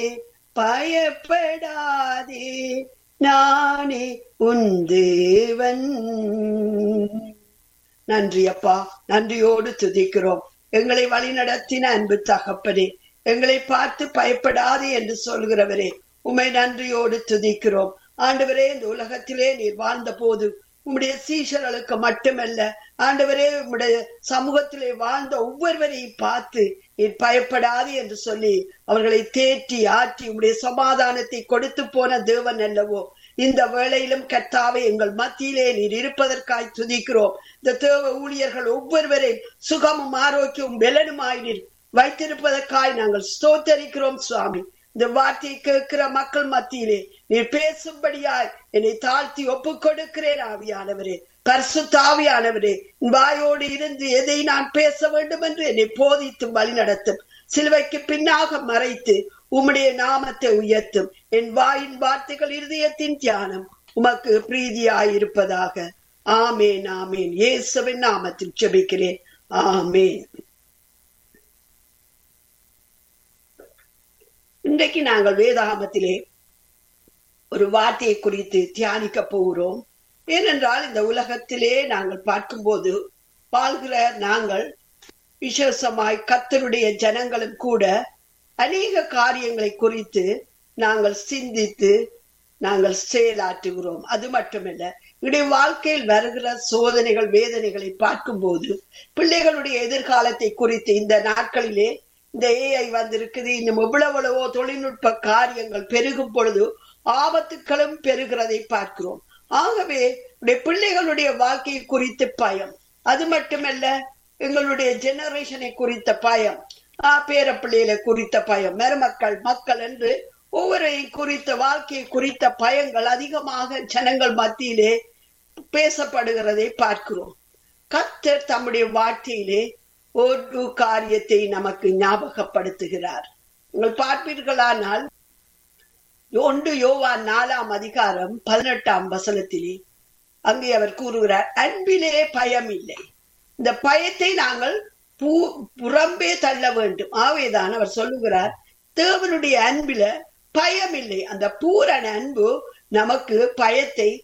பயப்படாதே நானே உன் தேவன் நன்றி அப்பா நன்றியோடு துதிக்கிறோம் எங்களை வழிநடத்தின அன்பு தகப்பனே எங்களை பார்த்து பயப்படாதே என்று சொல்கிறவரே உமை நன்றியோடு துதிக்கிறோம் ஆண்டவரே இந்த உலகத்திலே நீர் வாழ்ந்த போது உம்முடைய சீஷர்களுக்கு மட்டுமல்ல ஆண்டவரே உம்முடைய சமூகத்திலே வாழ்ந்த ஒவ்வொருவரையும் பார்த்து நீர் பயப்படாது என்று சொல்லி அவர்களை தேற்றி ஆற்றி உம்முடைய சமாதானத்தை கொடுத்து போன தேவன் அல்லவோ இந்த வேளையிலும் கர்த்தாவை எங்கள் மத்தியிலே நீர் இருப்பதற்காய் துதிக்கிறோம் இந்த தேவ ஊழியர்கள் ஒவ்வொருவரையும் சுகமும் ஆரோக்கியமும் பெலனுமாய் நீர் வைத்திருப்பதற்காய் நாங்கள் ஸ்தோத்தரிக்கிறோம் சுவாமி இந்த வார்த்தையை கேட்கிற மக்கள் மத்தியிலே நீர் பேசும்படியாய் என்னை தாழ்த்தி ஒப்பு கொடுக்கிறேன் ஆவியானவரே பரிசு தாவியானவரே வாயோடு இருந்து எதை நான் பேச வேண்டும் என்று என்னை போதித்து வழி நடத்தும் சிலுவைக்கு பின்னாக மறைத்து உம்முடைய நாமத்தை உயர்த்தும் என் வாயின் வார்த்தைகள் இருதயத்தின் தியானம் உமக்கு பிரீதியாயிருப்பதாக ஆமேன் ஆமேன் இயேசுவின் நாமத்தில் ஜெபிக்கிறேன் ஆமேன் இன்றைக்கு நாங்கள் வேதாகமத்திலே ஒரு வார்த்தையை குறித்து தியானிக்க போகிறோம் ஏனென்றால் இந்த உலகத்திலே நாங்கள் பார்க்கும்போது வாழ்கிற நாங்கள் விசேஷமாய் கத்தருடைய ஜனங்களும் கூட அநேக காரியங்களை குறித்து நாங்கள் சிந்தித்து நாங்கள் செயலாற்றுகிறோம் அது மட்டுமல்ல இடைய வாழ்க்கையில் வருகிற சோதனைகள் வேதனைகளை பார்க்கும்போது பிள்ளைகளுடைய எதிர்காலத்தை குறித்து இந்த நாட்களிலே இந்த ஏஐ வந்திருக்குது இன்னும் எவ்வளவளவோ தொழில்நுட்ப காரியங்கள் பெருகும் பொழுது ஆபத்துக்களும் பெருகிறதை பார்க்கிறோம் ஆகவே பிள்ளைகளுடைய வாழ்க்கை குறித்து பயம் அது மட்டுமல்ல எங்களுடைய ஜெனரேஷனை குறித்த பயம் பேர பிள்ளைகளை குறித்த பயம் மருமக்கள் மக்கள் என்று ஒவ்வொருவரையும் குறித்த வாழ்க்கையை குறித்த பயங்கள் அதிகமாக ஜனங்கள் மத்தியிலே பேசப்படுகிறதை பார்க்கிறோம் கத்தர் தம்முடைய வார்த்தையிலே ஒரு காரியத்தை நமக்கு ஞாபகப்படுத்துகிறார் நீங்கள் பார்ப்பீர்களானால் ஒன்று யோவா நாலாம் அதிகாரம் பதினெட்டாம் வசனத்திலே அங்கே அவர் கூறுகிறார் அன்பிலே பயம் இல்லை இந்த பயத்தை நாங்கள் புறம்பே தள்ள வேண்டும் ஆவேதான் அவர் சொல்லுகிறார் தேவனுடைய அன்பில பயம் இல்லை அந்த பூரண அன்பு நமக்கு பயத்தை